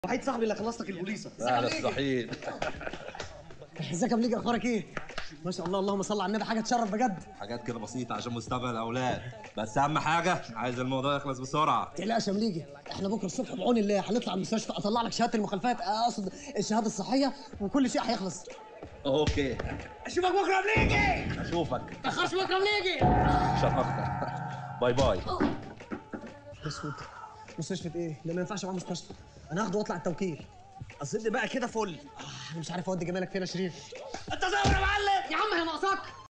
وحيد صاحبي اللي خلص لك البوليصه لا مستحيل ازيك يا مليجي اخبارك ايه ما شاء الله اللهم صل على النبي حاجه تشرف بجد حاجات كده بسيطة عشان مستقبل الأولاد بس أهم حاجة عايز الموضوع يخلص بسرعة ما تقلقش يا مليجي احنا بكره الصبح بعون الله هنطلع المستشفى اطلع لك شهاده المخالفات آه، اقصد الشهاده الصحيه وكل شيء هيخلص أوكي اشوفك بكره يا مليجي أشوفك تاخرش بكره يا مليجي شرفتك باي باي اسود مستشفى ايه؟ ده ما ينفعش معاه مستشفى انا هاخده واطلع التوكيل اصل بقى كده فل آه، انا مش عارف اودي جمالك فين يا شريف انت زي يا معلم يا عم هي ناقصاك